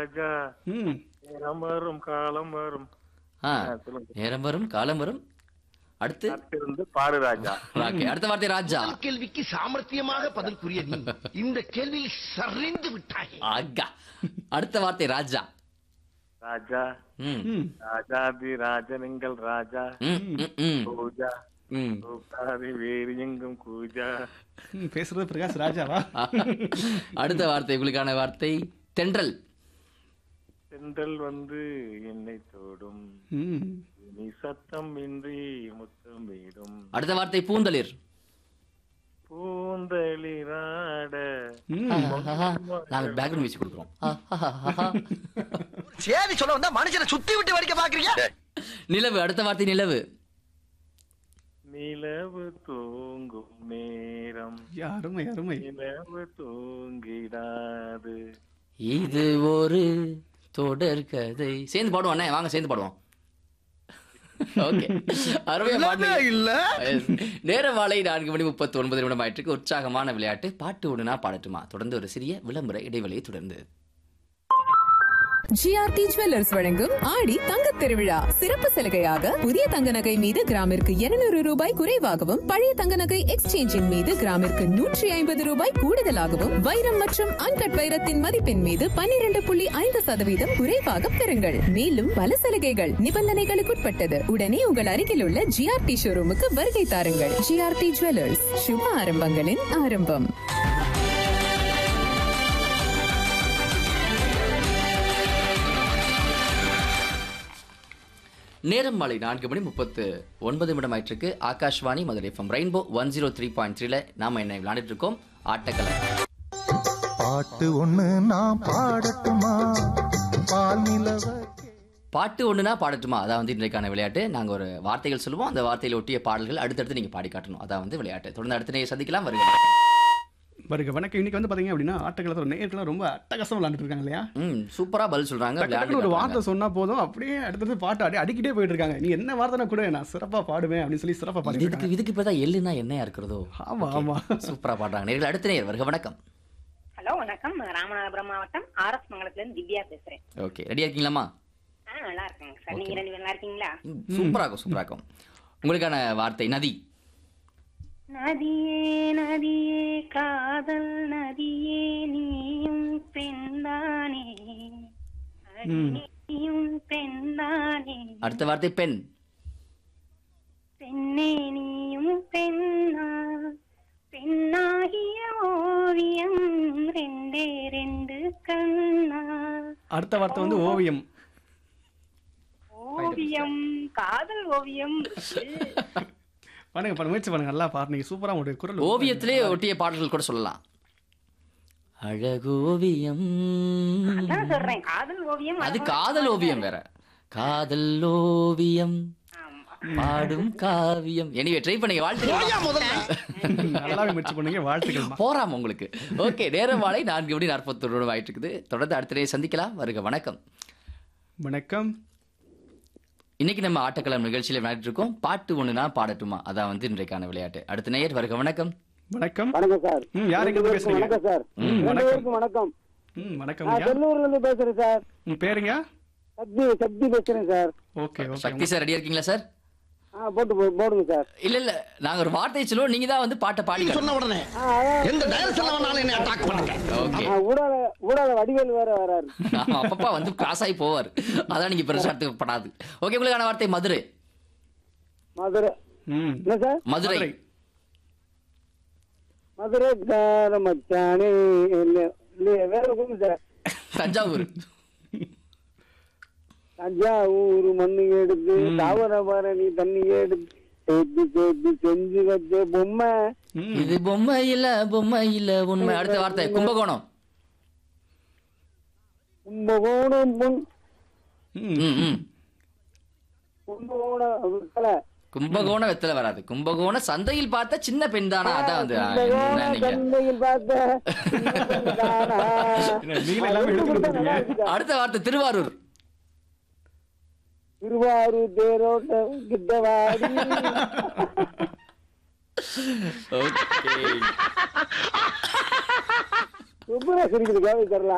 ராஜா ம் நேரம் வரும் காலம் வரும் ஆ ஆ, சொல்லுங்க நேரம் வரும் காலம் வரும் அடுத்து காத்திருந்து பாரு ராஜா ஓகே அடுத்த வார்த்தை ராஜா முதல் கேள்விக்கு சாமர்த்தியமாக பதில் கூறிய நீ இந்த கேள்வியில் சரிந்து விட்டாய் ஆகா அடுத்த வார்த்தை ராஜா ராஜா ம் ம் ராஜாதி ராஜனுங்கள் ராஜா ம், ம், ம், பூஜா ம். கூப்பிடாது வேறு எங்கும் கூஜா ம், பேசுறது பிரகாஷ் ராஜாவா அடுத்த வார்த்தை உங்களுக்கான வார்த்தை தென்றல் சென்றல் வந்து என்னை தோடும் ம் நீ சத்தம் இன்றி முத்தமிடும் அடுத்த வார்த்தை பூந்தளிர் பூந்தளிராட ம் நாங்க பேக்ரவுண்ட் மியூசிக் கொடுக்குறோம் சேதி சொல்ல வந்தா மனுஷனை சுத்தி விட்டு வடிக்க பாக்குறீங்க நிலவு அடுத்த வார்த்தை நிலவு நிலவு தூங்கும் நேரம் ஐயா, அருமை அருமை நிலவு தூங்கிடாது இது ஒரு தொடர்கதை சேர்ந்து பாடுவோம் அண்ணே வாங்க சேர்ந்து பாடுவோம் ஓகே அருமையா பாடுனீங்க இல்ல நேர மாலை நான்கு மணி முப்பத்தி ஒன்பது நிமிடம் ஆயிற்றுக்கு உற்சாகமான விளையாட்டு பாட்டு ஒண்ணுனா பாடட்டுமா தொடர்ந்து ஒரு சிறிய விளம்பர இடைவெளியை தொடர்ந்து ஜிஆர்டி ஜுவல்லர்ஸ் வழங்கும் ஆடி தங்கத் திருவிழா சிறப்பு சலுகையாக புதிய தங்க நகை மீது கிராமிற்கு 200 ரூபாய் குறைவாகவும் பழைய தங்க நகை எக்ஸ்சேஞ்சின் மீது கிராமிற்கு நூற்றி ஐம்பது ரூபாய் கூடுதலாகவும் வைரம் மற்றும் அன்கட் வைரத்தின் மதிப்பின் மீது 12.5% புள்ளி ஐந்து சதவீதம் குறைவாக பெறுங்கள் மேலும் பல சலுகைகள் நிபந்தனைகளுக்குட்பட்டது உடனே உங்கள் அருகில் உள்ள ஜிஆர்டி ஷோரூமுக்கு வருகை தாருங்கள் ஜிஆர்டி ஜுவல்லர்ஸ் சுப ஆரம்பங்களின் ஆரம்பம் நேரம் மாலை நான்கு மணி முப்பத்து ஒன்பது நிமிடம் ஆயிற்றுக்கு Akashvani Madurai FM rainbow one zero three point த்ரீல நாம என்ன விளையாண்டுட்டு இருக்கோம் ஆட்டக்கலை பாட்டு ஒண்ணு நான் பாடட்டுமா பால் நிலவ பாட்டு ஒண்ணுனா பாடட்டுமா அதான் வந்து இன்றைக்கான விளையாட்டு நாங்க ஒரு வார்த்தைகள் சொல்லுவோம் அந்த வார்த்தையில் ஒட்டிய பாடல்கள் அடுத்தடுத்து நீங்க பாடி காட்டணும் அதான் வந்து விளையாட்டு தொடர்ந்து அடுத்த நேரம் சந்திக்கலாம் வருக வருக வணக்கம் இன்னைக்கு வந்து பாத்தீங்க அப்படின்னா ஆட்டக்காலத்தில் நேர்கள்லாம் ரொம்ப அட்டகாசம் விளையாண்டுட்டு இருக்காங்க இல்லையா ம் சூப்பரா பதில் சொல்றாங்க டக்கு டக்குன்னு ஒரு வார்த்தை சொன்னா போதும் அப்படியே அடுத்தது பாட்டு அப்படியே அடிக்கிட்டே போயிட்டு இருக்காங்க நீ என்ன வார்த்தைனா கூட நான் சிறப்பா பாடுவேன் அப்படின்னு சொல்லி சிறப்பா பாடிட்டு இதுக்கு இருக்காங்க இதுக்கு இப்பதான் எள்ளுனா என்னையா இருக்கிறதோ ஆமா ஆமா சூப்பரா பாடுறாங்க நேர்கள் அடுத்த நேர் வருக வணக்கம் ஹலோ வணக்கம் ராமநாதபுரம் மாவட்டம் ஆர்எஸ் மங்கலத்துல இருந்து திவ்யா பேசுறேன் ஓகே ரெடியா இருக்கீங்களாமா ஆ நல்லா இருக்கேங்க சார் நீங்க ரெண்டு பேரும் நல்லா இருக்கீங்களா ம், சூப்பரா இருக்கும் சூப்பரா இருக்கும் உங்களுக்கான வார்த்தை நதி நதியே நதியே காதல் நதியே நீயும் பெண்தானே அடி ம். நீயும் பெண்தானே அடுத்த வார்த்தை பெண் பெண்ணே நீயும் பெண்ணா பெண்ணாகிய ஓவியம் ரெண்டே ரெண்டு கண்ணா அடுத்த வார்த்தை வந்து ஓவியம் ஓவியம் காதல் ஓவியம் பண்ணுங்க பண்ண முயற்சி பண்ணுங்க நல்லா பாருங்க சூப்பரா உங்களுடைய குரல் ஓவியத்திலே ஒட்டிய பாடல்கள் கூட சொல்லலாம் அழகோவியம் அதான் சொல்றேன் காதல் ஓவியம் அது அழகா காதல் ஓவியம் வேற காதல் ஓவியம் ஆமா. பாடும் காவியம் எனிவே ட்ரை பண்ணீங்க வாழ்த்துக்கள் நல்லாவே முயற்சி பண்ணுங்க வாழ்த்துக்கள் போறாம உங்களுக்கு ஓகே நேரம் மாலை நான்கு மணி நாற்பத்தி ஒன்று ஆயிட்டு இருக்குது தொடர்ந்து அடுத்த நேரம் சந்திக்கலாம் வருக வணக்கம் வணக்கம் இன்னைக்கு நம்ம ஆட்டக்களம் நிகழ்ச்சியில விளையாடிட்டு இருக்கோம் பாட்டு ஒண்ணுனா பாடட்டுமா அதான் வந்து இன்றைக்கான விளையாட்டு அடுத்த நேயர் வருக வணக்கம் வணக்கம் வணக்கம் சார் ம் யார் எங்க இருந்து பேசுறீங்க வணக்கம் சார் ம், ரெண்டு வணக்கம். பேருக்கும் வணக்கம் ம் வணக்கம் நான் ஐயா செல்லூர்ல இருந்து பேசுறேன் சார் உங்க பேருங்க சக்தி சக்தி பேசுறேன் sir okay okay Sakthi sir ரெடியா இருக்கீங்களா சார் ஆ போட்டு போ- போடுங்க சார் இல்ல இல்ல நாங்க ஒரு வார்த்தையை சொல்லுவோம் நீங்க தான் வந்து பாட்டை பாடி காட்டணும். சொன்ன உடனே ஆ, அதான். எந்த டைரக்ஷன்ல வேணாலும் என்ன அட்டாக் பண்ணுங்க ஓகே ஆ, ஊடால ஊடால வடிவேல் வேற வராரு ஆமா அப்பப்பா வந்து கிராஸ் ஆகி போவார் அதான் நீங்க பெருசா எடுத்துக்கப்படாது ஓகே உங்களுக்கான வார்த்தை மதுரை மதுரை ம் என்ன சார் மதுரை மதுரை. மதுரை கார மச்சானே இல்ல இல்லையே, வேற கொடுங்க சார் தஞ்சாவூர் தஞ்சாவூர் மண்ணு எடுத்து தாவரபரணி தண்ணி எடுத்து சேர்த்து சேர்த்து செஞ்சு வச்ச பொம்மை ம் இது பொம்மை இல்ல பொம்மை இல்ல உண்மை அடுத்த வார்த்தை கும்பகோணம் கும்பகோணம் பொன் ம் ம், ம். கும்பகோணம் விட்டல. கும்பகோண வெத்தலை வராது கும்பகோண சந்தையில் பார்த்த சின்ன பெண் தானா அதான் வந்து ஆ, என்ன கும்பகோணம் நீங்க சந்தையில் பார்த்த சின்ன பெண்தானா? என்ன, நீங்களே எல்லாமே எடுத்து கொடுத்துருக்கீங்க அடுத்த வார்த்தை திருவாரூர் திருவாரூர் தேரோட்டம் கிட்டவாடி ஓகே சூப்பரா சிரிக்குது கோவை தரலாம்